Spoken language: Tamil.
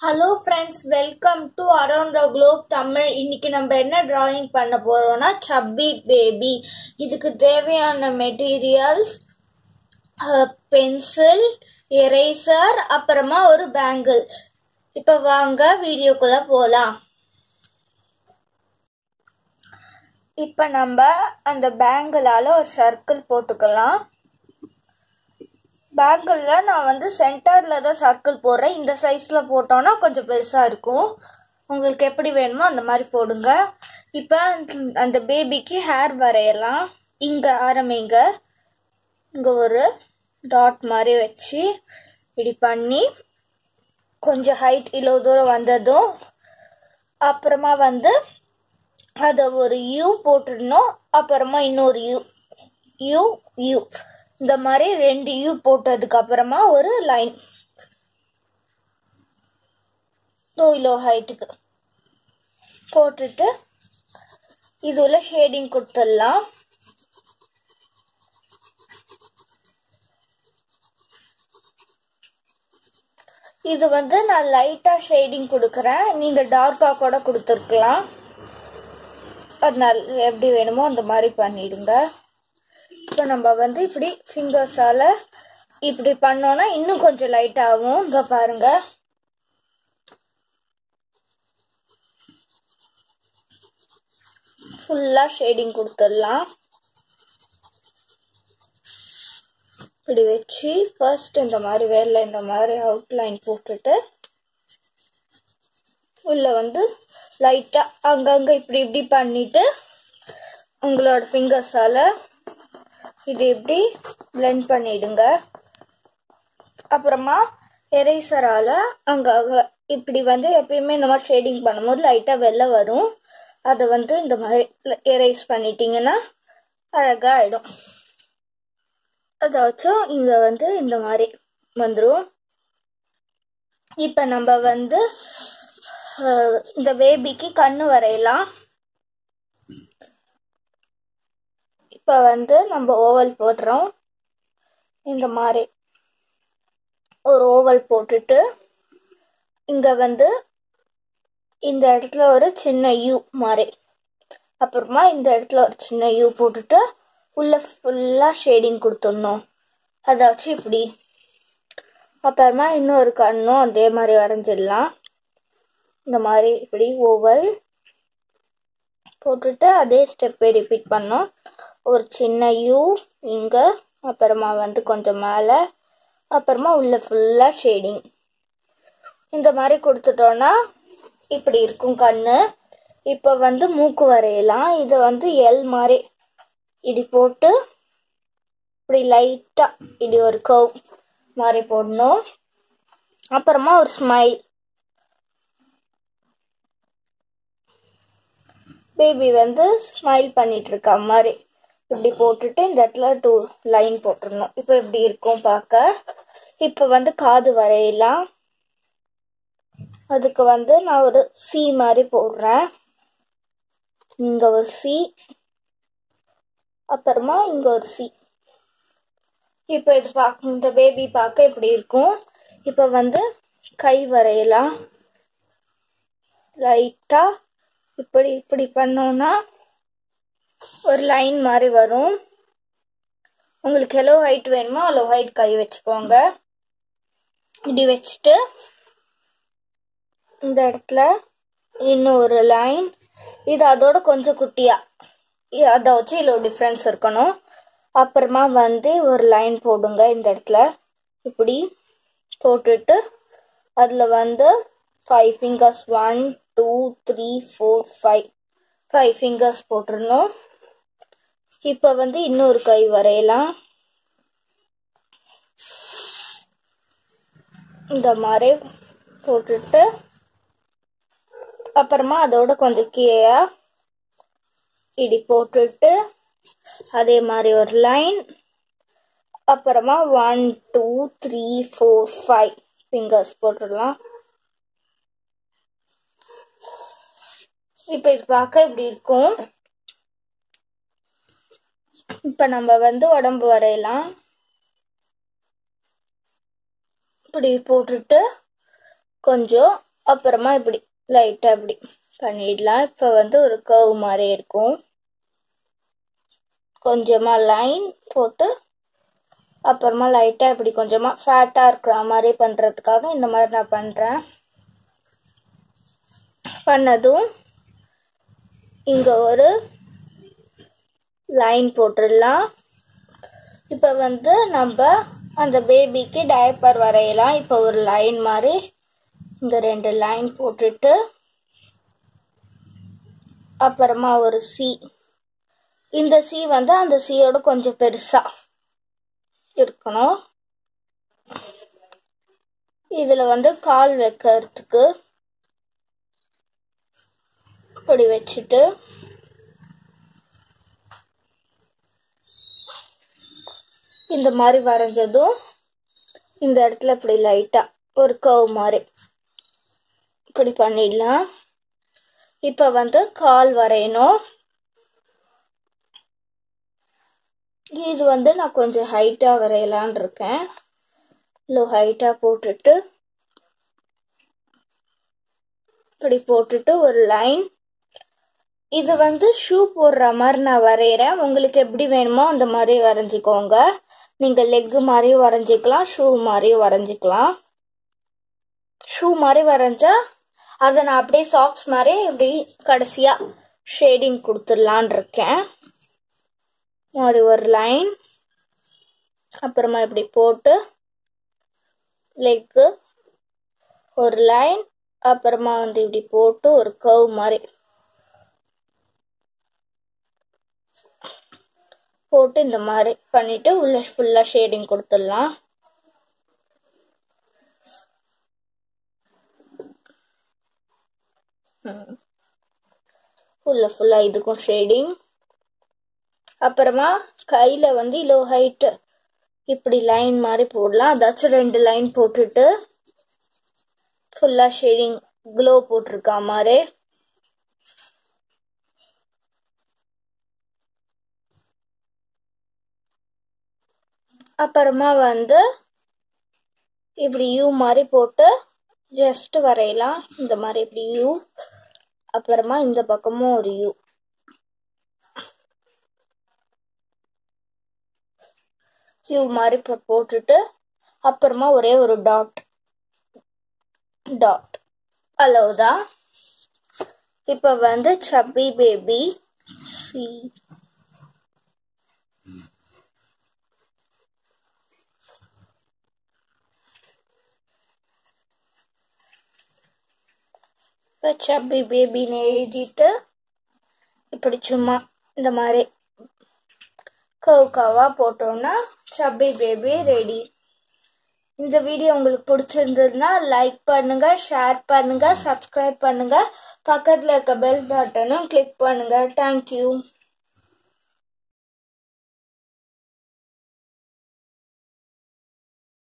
hello friends welcome to around the globe Tamil இன்னைக்கு நம்ம என்ன டிராயிங் பண்ண போறோம்னா சப்பி பேபி இதுக்கு தேவையான மெட்டீரியல்ஸ் பென்சில் எரேசர் அப்புறமா ஒரு பேங்கிள் இப்போ வாங்க வீடியோக்குள்ள போகலாம் இப்போ நம்ம அந்த பேங்கிளால ஒரு சர்க்கிள் போட்டுக்கலாம் பேங்கிளில் நான் வந்து சென்டரில் தான் சர்க்கிள் போடுறேன் இந்த சைஸில் போட்டோன்னா கொஞ்சம் பெருசாக இருக்கும் உங்களுக்கு எப்படி வேணுமோ அந்த மாதிரி போடுங்க இப்போ அந்த பேபிக்கு ஹேர் வரையலாம் இங்கே ஆரம்பிங்க இங்கே ஒரு டாட் மாதிரி வச்சு இப்படி பண்ணி கொஞ்சம் ஹைட் இவ்வளோ தூரம் வந்ததும் அப்புறமா வந்து அதை ஒரு யூ போட்டுடணும் அப்புறமா இன்னொரு யூ யூ யூ இந்த மாதிரி ரெண்டு யூ போட்டதுக்கு அப்புறமா ஒரு லைன் இவ்வளோ ஹைட்டுக்கு போட்டுட்டு இதுல ஷேடிங் கொடுத்துடலாம் இது வந்து நான் லைட்டாக ஷேடிங் கொடுக்குறேன் நீங்கள் டார்க்காக கூட கொடுத்துருக்கலாம் அதனால எப்படி வேணுமோ அந்த மாதிரி பண்ணிடுங்க இப்போ நம்ம வந்து இப்படி ஃபிங்கர்ஸால் இப்படி பண்ணோன்னா இன்னும் கொஞ்சம் லைட் ஆகும் இங்கே பாருங்க ஃபுல்லாக ஷேடிங் கொடுத்துடலாம் இப்படி வச்சு ஃபர்ஸ்ட் இந்த மாதிரி வேரில் இந்த மாதிரி அவுட்லைன் போட்டுட்டு உள்ள வந்து லைட்டாக அங்கங்கே இப்படி இப்படி பண்ணிட்டு உங்களோட ஃபிங்கர்ஸால் இது இப்படி பிளெண்ட் பண்ணிடுங்க அப்புறமா எரேசரால் அங்கே இப்படி வந்து எப்பயுமே இந்த மாதிரி ஷேடிங் பண்ணும்போது லைட்டாக வெளில வரும் அதை வந்து இந்த மாதிரி எரேஸ் பண்ணிட்டீங்கன்னா அழகாக ஆகிடும் அதாச்சும் இங்கே வந்து இந்த மாதிரி வந்துடும் இப்போ நம்ம வந்து இந்த பேபிக்கு கண்ணு வரையலாம் இப்போ வந்து நம்ம ஓவல் போடுறோம் இந்த மாதிரி ஒரு ஓவல் போட்டுட்டு இங்கே வந்து இந்த இடத்துல ஒரு சின்ன யூ மாதிரி அப்புறமா இந்த இடத்துல ஒரு சின்ன யூ போட்டுட்டு உள்ள ஃபுல்லாக ஷேடிங் கொடுத்துடணும் அதாச்சும் இப்படி அப்புறமா இன்னொரு கண்ணும் அதே மாதிரி வரைஞ்சிடலாம் இந்த மாதிரி இப்படி ஓவல் போட்டுட்டு அதே ஸ்டெப்பை ரிப்பீட் பண்ணோம் ஒரு சின்ன யூ இங்கே அப்புறமா வந்து கொஞ்சம் மேலே அப்புறமா உள்ள ஃபுல்லாக ஷேடிங் இந்த மாதிரி கொடுத்துட்டோன்னா இப்படி இருக்கும் கண்ணு இப்போ வந்து மூக்கு வரையலாம் இதை வந்து எல் மாதிரி இப்படி போட்டு இப்படி லைட்டாக இப்படி ஒரு கவ் மாதிரி போடணும் அப்புறமா ஒரு ஸ்மைல் பேபி வந்து ஸ்மைல் பண்ணிட்டு இருக்க மாதிரி இப்படி போட்டுட்டு இந்த இடத்துல டூ லைன் போட்டுடணும் இப்போ இப்படி இருக்கும் பார்க்க இப்போ வந்து காது வரையலாம் அதுக்கு வந்து நான் ஒரு சி மாதிரி போடுறேன் இங்கே ஒரு சி அப்புறமா இங்கே ஒரு சி இப்போ இது பார்க்க இந்த பேபி பார்க்க இப்படி இருக்கும் இப்போ வந்து கை வரையலாம் லைட்டாக இப்படி இப்படி பண்ணோன்னா ஒரு லைன் மாதிரி வரும் உங்களுக்கு எவ்வளோ ஹைட் வேணுமோ அவ்வளோ ஹைட் கை வச்சுக்கோங்க இப்படி வச்சுட்டு இந்த இடத்துல இன்னும் ஒரு லைன் இது அதோட கொஞ்சம் குட்டியா அதை வச்சு இவ்வளோ டிஃப்ரென்ஸ் இருக்கணும் அப்புறமா வந்து ஒரு லைன் போடுங்க இந்த இடத்துல இப்படி போட்டுட்டு அதில் வந்து five fingers one two three four five five fingers போட்டுருணும் இப்போ வந்து இன்னொரு கை வரையலாம் இந்த மாதிரி போட்டுட்டு அப்புறமா அதோட கொஞ்சம் கீழே இடி போட்டுட்டு அதே மாதிரி ஒரு லைன் அப்புறமா one two three four five fingers போட்டுடலாம் இப்போ இது பார்க்க இப்படி இருக்கும் இப்போ நம்ம வந்து உடம்பு வரையலாம் இப்படி போட்டுட்டு கொஞ்சம் அப்புறமா இப்படி லைட்டாக இப்படி பண்ணிடலாம் இப்போ வந்து ஒரு கர்வ் மாதிரி இருக்கும் கொஞ்சமாக லைன் போட்டு அப்புறமா லைட்டாக இப்படி கொஞ்சமாக ஃபேட்டாக இருக்கிற மாதிரி பண்ணுறதுக்காக இந்த மாதிரி நான் பண்ணுறேன் பண்ணதும் இங்கே ஒரு லைன் போட்டுடலாம் இப்போ வந்து நம்ம அந்த பேபிக்கு டயப்பர் வரையலாம் இப்போ ஒரு லைன் மாதிரி இங்கே ரெண்டு லைன் போட்டுட்டு அப்புறமா ஒரு சி இந்த சி வந்து அந்த சியோட கொஞ்சம் பெருசாக இருக்கணும் இதில் வந்து கால் வைக்கிறதுக்கு இப்படி வச்சுட்டு இந்த மாதிரி வரைஞ்சதும் இந்த இடத்துல இப்படி லைட்டாக ஒரு கவ் மாதிரி இப்படி பண்ணிடலாம் இப்போ வந்து கால் வரையணும் இது வந்து நான் கொஞ்சம் ஹைட்டாக வரையலான் இருக்கேன் இல்லை ஹைட்டாக போட்டுட்டு இப்படி போட்டுட்டு ஒரு லைன் இது வந்து ஷூ போடுற மாதிரி நான் வரைகிறேன் உங்களுக்கு எப்படி வேணுமோ அந்த மாதிரி வரைஞ்சிக்கோங்க நீங்கள் லெக்கு மாதிரியும் வரைஞ்சிக்கலாம் ஷூ மாதிரியும் வரைஞ்சிக்கலாம் ஷூ மாதிரி வரைஞ்சா அதை நான் அப்படியே சாக்ஸ் மாதிரி இப்படி கடைசியாக ஷேடிங் கொடுத்துடலான் இருக்கேன் மாதிரி ஒரு லைன் அப்புறமா இப்படி போட்டு லெக்கு ஒரு லைன் அப்புறமா வந்து இப்படி போட்டு ஒரு கவ் மாதிரி போட்டு இந்த மாதிரி பண்ணிட்டு உள்ள ஃபுல்லாக ஷேடிங் கொடுத்துடலாம் உள்ள ஃபுல்லாக இதுக்கும் ஷேடிங் அப்புறமா கையில் வந்து இவ்வளோ ஹைட்டு இப்படி லைன் மாதிரி போடலாம் அதாச்சும் ரெண்டு லைன் போட்டுட்டு ஃபுல்லாக ஷேடிங் க்ளோ போட்டிருக்கா மாதிரி அப்புறமா வந்து இப்படி யூ மாதிரி போட்டு ஜஸ்ட் வரையலாம் இந்த மாதிரி இப்படி யூ அப்புறமா இந்த பக்கமும் ஒரு யூ யூ மாதிரி போ போட்டுட்டு அப்புறமா ஒரே ஒரு டாட் டாட் அவ்வளவுதான் இப்போ வந்து சப்பி பேபி சி இப்போ சப்பி பேபின்னு எழுதிட்டு இப்படி சும்மா இந்த மாதிரி கவ் கவாக போட்டோம்னா சப்பி பேபி ரெடி இந்த வீடியோ உங்களுக்கு பிடிச்சிருந்ததுன்னா லைக் பண்ணுங்க ஷேர் பண்ணுங்க சப்ஸ்கிரைப் பண்ணுங்க பக்கத்தில் இருக்க பெல் பட்டனும் கிளிக் பண்ணுங்க தேங்க்யூ